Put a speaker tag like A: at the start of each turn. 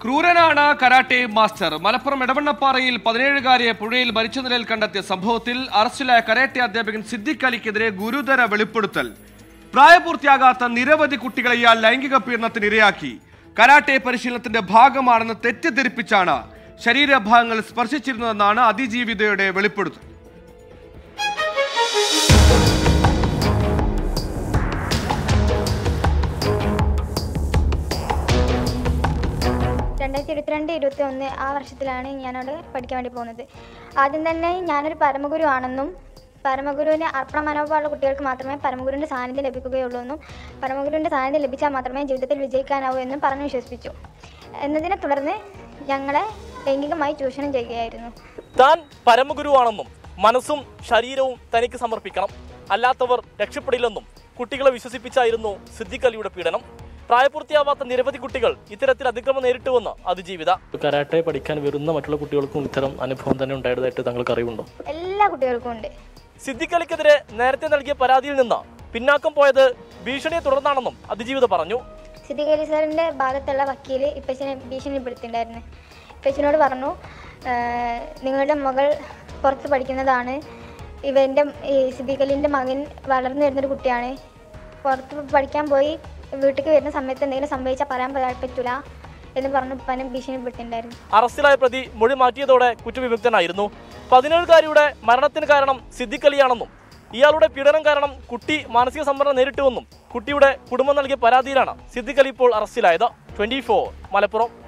A: ക്രൂരനാണ് karate master Malappuram എടവണ്ണപ്പാറയിൽ പതിനേഴുകാരിയെ പുഴയിൽ മരിച്ച നിലയിൽ കണ്ടെത്തിയ സംഭവത്തിൽ അറസ്റ്റിലായ കരാട്ടെ അധ്യാപകൻ സിദ്ദിഖ് അലിക്കെതിരെ ഗുരുതര വെളിപ്പെടുത്തൽ പ്രായപൂർത്തിയാകാത്ത നിരവധി കുട്ടികളെ ഇയാൾ ലൈംഗിക പീഡനത്തിന് ഇരയാക്കി കരാട്ടെ പരിശീലനത്തിന്റെ ഭാഗമാണെന്ന് തെറ്റിദ്ധരിപ്പിച്ചാണ് ശരീരഭാഗങ്ങൾ സ്പർശിച്ചിരുന്നതെന്നാണ് അതിജീവിതയുടെ വെളിപ്പെടുത്തൽ
B: രണ്ടായിരത്തി ഇരുപത്തിരണ്ട് ഇരുപത്തി ഒന്ന് ആ വർഷത്തിലാണ് ഞാനവിടെ പഠിക്കാൻ വേണ്ടി പോകുന്നത് ആദ്യം തന്നെ ഞാനൊരു പരമഗുരു ആണെന്നും പരമഗുരുവിന് അർപ്പണ മനോഭാവമുള്ള കുട്ടികൾക്ക് മാത്രമേ പരമഗുരുവിൻ്റെ സാന്നിധ്യം ലഭിക്കുകയുള്ളൂ എന്നും പരമഗുരുവിൻ്റെ സാന്നിധ്യം ലഭിച്ചാൽ മാത്രമേ ജീവിതത്തിൽ വിജയിക്കാനാവൂ എന്നും പറഞ്ഞു വിശ്വസിപ്പിച്ചു എന്നതിനെ തുടർന്ന് ഞങ്ങളെ ലൈംഗികമായി ചൂഷണം ചെയ്യുകയായിരുന്നു
C: താൻ പരമഗുരുവാണെന്നും മനസ്സും ശരീരവും തനിക്ക് സമർപ്പിക്കണം അല്ലാത്തവർ രക്ഷപ്പെടില്ലെന്നും കുട്ടികളെ വിശ്വസിപ്പിച്ചായിരുന്നു സിദ്ദിഖ് അലിയുടെ പീഡനം പ്രായപൂർത്തിയാവാത്ത നിരവധി കുട്ടികൾ ഇത്തരത്തിൽ അതിക്രമം നേരിട്ടുവെന്ന് അതിജീവിത കരാട്ടെ പഠിക്കാൻ വരുന്ന മറ്റുള്ള കുട്ടികൾക്കും ഇത്തരം അനുഭവം തന്നെ ഉണ്ടായതായിട്ട് താങ്കൾക്ക് അറിവുണ്ടോ
B: എല്ലാ കുട്ടികൾക്കും ഉണ്ട്
C: സിദ്ദിഖ് അലിക്കെതിരെ നേരത്തെ നൽകിയ പരാതിയിൽ നിന്ന് പിന്നാക്കം പോയത് ഭീഷണിയെ തുടർന്നാണെന്നും അതിജീവിത പറഞ്ഞു
B: സിദ്ദിഖ് അലി സാറിൻ്റെ ഭാഗത്തുള്ള വക്കീൽ ഇപ്പച്ചനെ ഭീഷണിപ്പെടുത്തിയിട്ടുണ്ടായിരുന്നു ഇപ്പച്ചനോട് പറഞ്ഞു "ആഹ് നിങ്ങളുടെ മകൾ പുറത്ത് പഠിക്കുന്നതാണ് ഇവൻ്റെ ഈ സിദ്ദിഖ് അലിൻ്റെ മകൻ വളർന്നു വരുന്നൊരു കുട്ടിയാണ് പുറത്ത് പഠിക്കാൻ പോയി വീട്ടിലേക്ക് വരുന്ന സമയത്ത് എന്തെങ്കിലും സംഭവിച്ചാൽ പറയാൻ പ- പറ്റൂല എന്ന് പറഞ്ഞു പനം ഭീഷണിപ്പെടുത്തിയിട്ടുണ്ടായിരുന്നു
C: അറസ്റ്റിലായ പ്രതി മൊഴി മാറ്റിയതോടെ കുറ്റവിമുക്തനായിരുന്നു പതിനേഴുകാരിയുടെ മരണത്തിന് കാരണം സിദ്ദിഖ് അലിയാണെന്നും ഇയാളുടെ പീഡനം കാരണം കുട്ടി മാനസിക സമ്മർദ്ദം നേരിട്ടുവെന്നും കുട്ടിയുടെ കുടുംബം നൽകിയ പരാതിയിലാണ് സിദ്ദിഖ് അലി ഇപ്പോൾ അറസ്റ്റിലായത് ട്വന്റി മലപ്പുറം